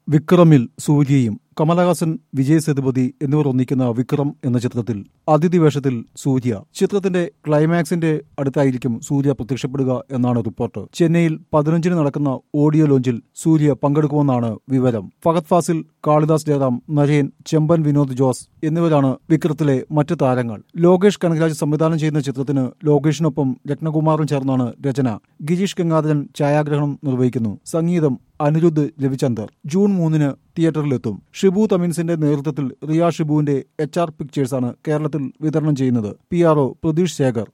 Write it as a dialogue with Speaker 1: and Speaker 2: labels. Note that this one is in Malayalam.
Speaker 1: വിക്രമിൽ സൂര്യയും കമലഹാസൻ വിജയ് സേതുപതി എന്നിവർ ഒന്നിക്കുന്ന വിക്രം എന്ന ചിത്രത്തിൽ അതിഥി വേഷത്തിൽ സൂര്യ ചിത്രത്തിന്റെ ക്ലൈമാക്സിന്റെ അടുത്തായിരിക്കും സൂര്യ പ്രത്യക്ഷപ്പെടുക എന്നാണ് റിപ്പോർട്ട് ചെന്നൈയിൽ പതിനഞ്ചിന് നടക്കുന്ന ഓഡിയോ ലോഞ്ചിൽ സൂര്യ പങ്കെടുക്കുമെന്നാണ് വിവരം ഫഹദ് ഫാസിൽ കാളിദാസ് ജയറാം നരേൻ ചെമ്പൻ വിനോദ് ജോസ് എന്നിവരാണ് വിക്രത്തിലെ മറ്റ് താരങ്ങൾ ലോകേഷ് കനകരാജ് സംവിധാനം ചെയ്യുന്ന ചിത്രത്തിന് ലോകേഷിനൊപ്പം രത്നകുമാറും ചേർന്നാണ് രചന ഗിരീഷ് ഗംഗാധരൻ ഛായാഗ്രഹണം നിർവഹിക്കുന്നു സംഗീതം അനിരുദ്ധ് രവിചന്ദർ ജൂൺ മൂന്നിന് തിയേറ്ററിലെത്തും ഷിബു തമിൻസിന്റെ നേതൃത്വത്തിൽ റിയ ഷിബുവിന്റെ എച്ച് ആർ പിക്ചേഴ്സാണ് കേരളത്തിൽ വിതരണം ചെയ്യുന്നത് P R O Pratheesh Shekhar